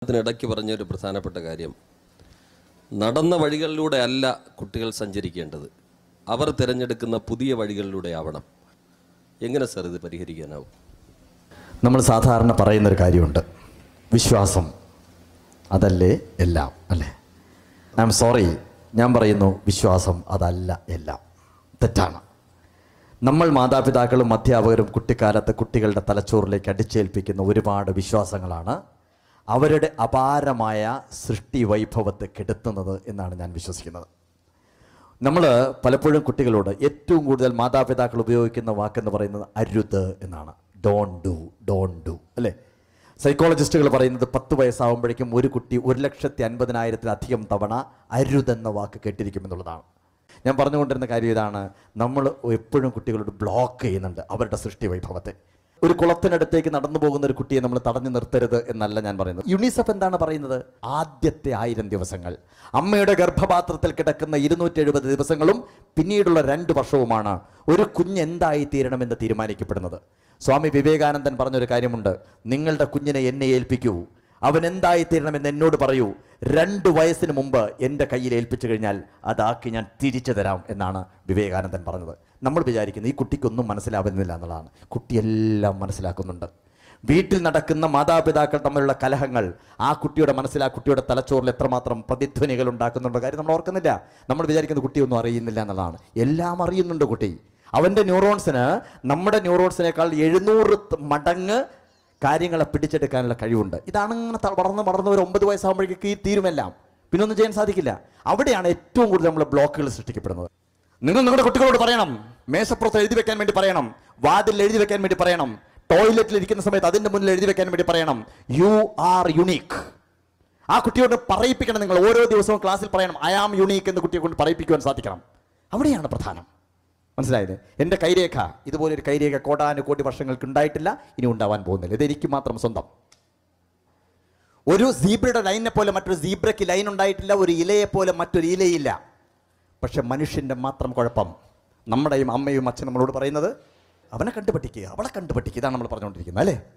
അതിനിടയ്ക്ക് പറഞ്ഞൊരു പ്രധാനപ്പെട്ട കാര്യം നടന്ന വഴികളിലൂടെ അല്ല കുട്ടികൾ സഞ്ചരിക്കേണ്ടത് അവർ തിരഞ്ഞെടുക്കുന്ന പുതിയ വഴികളിലൂടെ ആവണം എങ്ങനെ സാർ ഇത് പരിഹരിക്കാനാവും നമ്മൾ സാധാരണ പറയുന്നൊരു കാര്യമുണ്ട് വിശ്വാസം അതല്ലേ എല്ലാം അല്ലേ ഐ എം സോറി ഞാൻ പറയുന്നു വിശ്വാസം അതല്ല എല്ലാം തെറ്റാണ് നമ്മൾ മാതാപിതാക്കളും അധ്യാപകരും കുട്ടിക്കാലത്ത് കുട്ടികളുടെ തലച്ചോറിലേക്ക് അടിച്ചേൽപ്പിക്കുന്ന ഒരുപാട് വിശ്വാസങ്ങളാണ് അവരുടെ അപാരമായ സൃഷ്ടി വൈഭവത്തെ കെടുത്തുന്നത് എന്നാണ് ഞാൻ വിശ്വസിക്കുന്നത് നമ്മൾ പലപ്പോഴും കുട്ടികളോട് ഏറ്റവും കൂടുതൽ മാതാപിതാക്കൾ ഉപയോഗിക്കുന്ന വാക്കെന്ന് പറയുന്നത് അരുത് എന്നാണ് ഡോൺ ഡു ഡോൺ ഡു അല്ലേ സൈക്കോളജിസ്റ്റുകൾ പറയുന്നത് പത്ത് വയസ്സാവുമ്പോഴേക്കും ഒരു കുട്ടി ഒരു ലക്ഷത്തി അൻപതിനായിരത്തിലധികം തവണ അരുതെന്ന വാക്ക് കേട്ടിരിക്കുമെന്നുള്ളതാണ് ഞാൻ പറഞ്ഞുകൊണ്ടിരുന്ന കാര്യം ഇതാണ് നമ്മൾ എപ്പോഴും കുട്ടികളോട് ബ്ലോക്ക് ചെയ്യുന്നുണ്ട് അവരുടെ സൃഷ്ടി വൈഭവത്തെ ഒരു കുളത്തിനടുത്തേക്ക് നടന്നു പോകുന്ന ഒരു കുട്ടിയെ നമ്മൾ തടഞ്ഞു നിർത്തരുത് എന്നല്ല ഞാൻ പറയുന്നത് യുണിസെഫ് എന്താണ് പറയുന്നത് ആദ്യത്തെ ആയിരം ദിവസങ്ങൾ അമ്മയുടെ ഗർഭപാത്രത്തിൽ കിടക്കുന്ന ഇരുന്നൂറ്റി എഴുപത് ദിവസങ്ങളും പിന്നീടുള്ള രണ്ട് വർഷവുമാണ് ഒരു കുഞ്ഞ് എന്തായി തീരണമെന്ന് തീരുമാനിക്കപ്പെടുന്നത് സ്വാമി വിവേകാനന്ദൻ പറഞ്ഞൊരു കാര്യമുണ്ട് നിങ്ങളുടെ കുഞ്ഞിനെ എന്നെ ഏൽപ്പിക്കൂ അവൻ എന്തായി തീരണമെന്ന് എന്നോട് പറയൂ രണ്ട് വയസ്സിന് മുമ്പ് എൻ്റെ കയ്യിൽ ഏൽപ്പിച്ചു കഴിഞ്ഞാൽ അതാക്കി ഞാൻ തിരിച്ചു തരാം എന്നാണ് വിവേകാനന്ദൻ പറഞ്ഞത് നമ്മൾ വിചാരിക്കുന്നത് ഈ കുട്ടിക്കൊന്നും മനസ്സിലാവുന്നില്ല എന്നുള്ളതാണ് കുട്ടിയെല്ലാം മനസ്സിലാക്കുന്നുണ്ട് വീട്ടിൽ നടക്കുന്ന മാതാപിതാക്കൾ തമ്മിലുള്ള കലഹങ്ങൾ ആ കുട്ടിയുടെ മനസ്സിൽ ആ കുട്ടിയുടെ തലച്ചോറിൽ എത്രമാത്രം പ്രതിധ്വനികൾ ഉണ്ടാക്കുന്നുണ്ട് കാര്യം നമ്മൾ ഓർക്കുന്നില്ല നമ്മൾ വിചാരിക്കുന്ന കുട്ടിയൊന്നും അറിയുന്നില്ല എന്നുള്ളതാണ് എല്ലാം അറിയുന്നുണ്ട് കുട്ടി അവൻ്റെ ന്യൂറോൺസിന് നമ്മുടെ ന്യൂറോൺസിനേക്കാൾ എഴുന്നൂറ് ത- മടങ്ങ് കാര്യങ്ങളെ പിടിച്ചെടുക്കാനുള്ള കഴിവുണ്ട് ഇതാണ് ഇങ്ങനെ ത- വളർന്ന് വളർന്ന് ഒരു ഒമ്പത് വയസ്സാകുമ്പോഴേക്ക് ഈ തീരുമെല്ലാം പിന്നെ ഒന്നും ചെയ്യാൻ സാധിക്കില്ല അവിടെയാണ് ഏറ്റവും കൂടുതൽ നമ്മൾ ബ്ലോക്കുകൾ സൃഷ്ടിക്കപ്പെടുന്നത് നിങ്ങൾ നിങ്ങളുടെ കുട്ടികളോട് പറയണം മേശപ്പുറത്ത് എഴുതി വെക്കാൻ വേണ്ടി പറയണം വാതിൽ എഴുതി വെക്കാൻ വേണ്ടി പറയണം ടോയ്ലറ്റിൽ ഇരിക്കുന്ന സമയത്ത് അതിന്റെ മുന്നിൽ എഴുതി വെക്കാൻ വേണ്ടി പറയണം യു ആർ യുണീക്ക് ആ കുട്ടിയോട് പറയിപ്പിക്കണം നിങ്ങൾ ഓരോ ദിവസവും ക്ലാസ്സിൽ പറയണം ഐ ആം യുണീക്ക് എന്ന് കുട്ടിയെ കൊണ്ട് പറയിപ്പിക്കുവാൻ സാധിക്കണം അവിടെയാണ് പ്രധാനം മനസ്സിലായത് എൻ്റെ കൈരേഖ ഇതുപോലെ ഒരു കൈരേഖ കോടാനുകോടി വർഷങ്ങൾക്ക് ഉണ്ടായിട്ടില്ല ഇനി ഉണ്ടാവാൻ പോകുന്നില്ല ഇത് എനിക്ക് മാത്രം സ്വന്തം ഒരു സീബ്രയുടെ ലൈനെ പോലെ മറ്റൊരു സീബ്രയ്ക്ക് ലൈൻ ഉണ്ടായിട്ടില്ല ഒരു ഇലയെ പോലെ മറ്റൊരു ഇലയില്ല പക്ഷെ മനുഷ്യൻ്റെ മാത്രം കുഴപ്പം നമ്മുടെയും അമ്മയും അച്ഛനും നമ്മളോട് പറയുന്നത് അവനെ കണ്ടുപഠിക്കുക അവളെ കണ്ടുപഠിക്കുക ഇതാണ് നമ്മൾ പറഞ്ഞുകൊണ്ടിരിക്കുന്നത് അല്ലേ